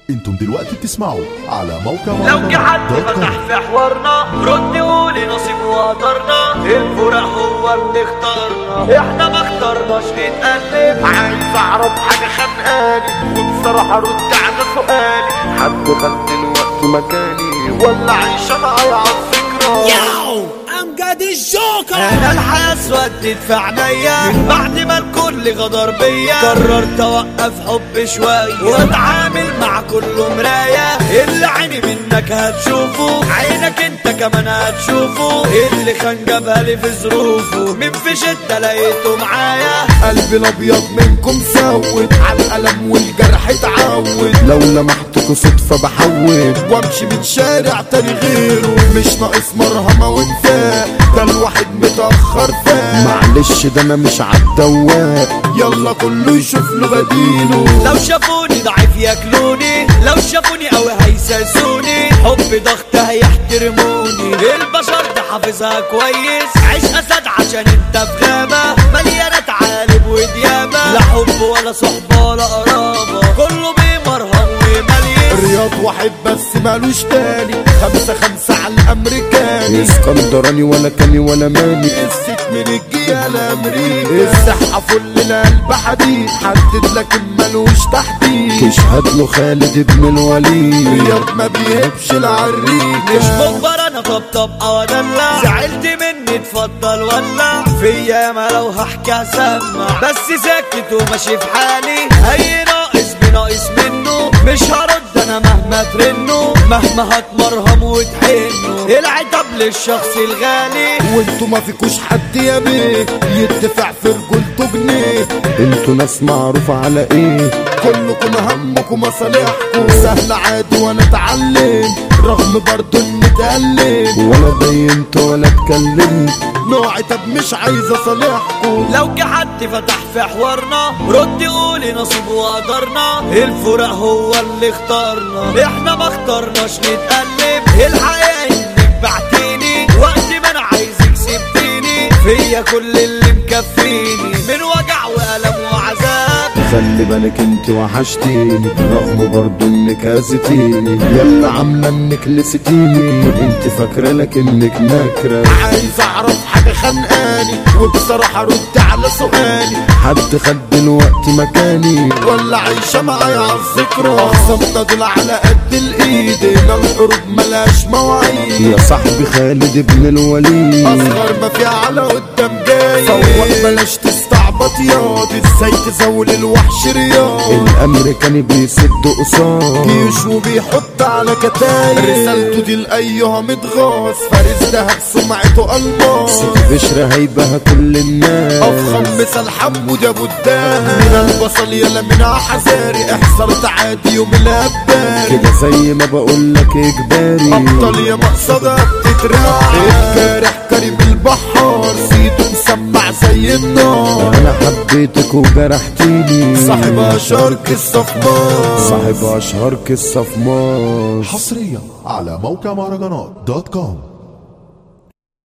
انتم دلوقتي بتسمعوا على موقع لو جه حد فتح في حوارنا رد قولي نصيب وقدرنا الفرق هو اللي اختارنا احنا ما اخترناش نتقلب عايز اعرف حاجه خانقاني وبصراحه رد على سؤالي حد خد الوقت مكاني ولا عايشه معايا على الذكرى ياو امجد الجوكر انا الحياة اسودت في عينيا من بعد ما الكل غدر بيا قررت اوقف حب شوية واتعامل مع كله مراية اللي عيني منك هتشوفه عينك انت كمان هتشوفه اللي كان جابها لي في ظروفه من في شدة لقيته معايا قلبي الابيض منكم سود على الالم والجرح اتعود لو لمحتكوا صدفة بحود وامشي من شارع تاني غيره مش ناقص مرهمة وانفاق ده الواحد متأخر فاق معلش ده انا مش عالدواق يلا كله يشوف له بديله لو شافوني ضعيف ياكلوني لو شافوني قوي هيساسوني حب ضغط هيحترموني البشر ده حافظها كويس عيش اسد عشان انت في غابة مليانة تعالب وديابة لا حب ولا صحبة ولا قرابة كله بمرهم ومليس رياض واحد بس مالوش تاني خمسة خمسة على الامريكاني اسكندراني ولا كاني ولا ماني الست من الجيال الامريكي الصحة فل القلب حديد حدد لكن مالوش تحديد تشهد له خالد ابن الوليد رياض ما بيهبش العريك مش مجبر انا طبطب او ادلع زعلت مني اتفضل ولع فيا ما لو هحكي هسمع بس ساكت وماشي في حالي اي ناقص بناقص منه مش هرد انا مهما ترنه مهما هتمرهم وتحنه العتب للشخص الغالي وانتوا ما فيكوش حد يا بيه يدفع في رجولته جنيه انتوا ناس معروفة على ايه كلكم همكم مصالحكم سهل عادي وانا اتعلم رغم برضو اني اتألم ولا بينت ولا اتكلمت نوعي طب مش عايز اصالحكم لو جه حد فتح في حوارنا رد قولي نصيب وقدرنا الفرق هو اللي اختارنا احنا ما اخترناش نتقلب الحقيقة انك بعتيني وقت ما انا عايزك سبتيني فيا كل اللي مكفيني من وجع وألم وعذاب خلي بالك انت وحشتيني رغم برضو انك اذيتيني يلا عامله انك لستيني انت فاكره لك انك نكره عايز اعرف حاجه خانقاني وبصراحه رد على سؤالي حد خد دلوقتي مكاني ولا عايشه معايا على الذكرى اخصمنا دول على قد الايد هنا الحروب ملهاش مواعيد يا صاحبي خالد ابن الوليد اصغر ما في على قدام جاي فوق بلاش تستعبط ياض ازاي تزول الوحش رياض الامريكاني بيسد قصاد جيش وبيحط على كتايب رسالته دي لايها متغاظ فارس دهب سمعته الماس بشر هيبها كل الناس افخم مثل حمود يا ابو الدهب من البصل يلا منها حذاري احذر تعادي يوم الاباري كده زي ما بقول لك اجباري ابطال يا مقصده بتتراعي الجارح كريم البحار سيده مسمع زي النار انا حبيتك وجرحتيني صاحب اشهر قصه في مصر صاحب اشهر قصه في مصر حصريا على موقع مهرجانات دوت كوم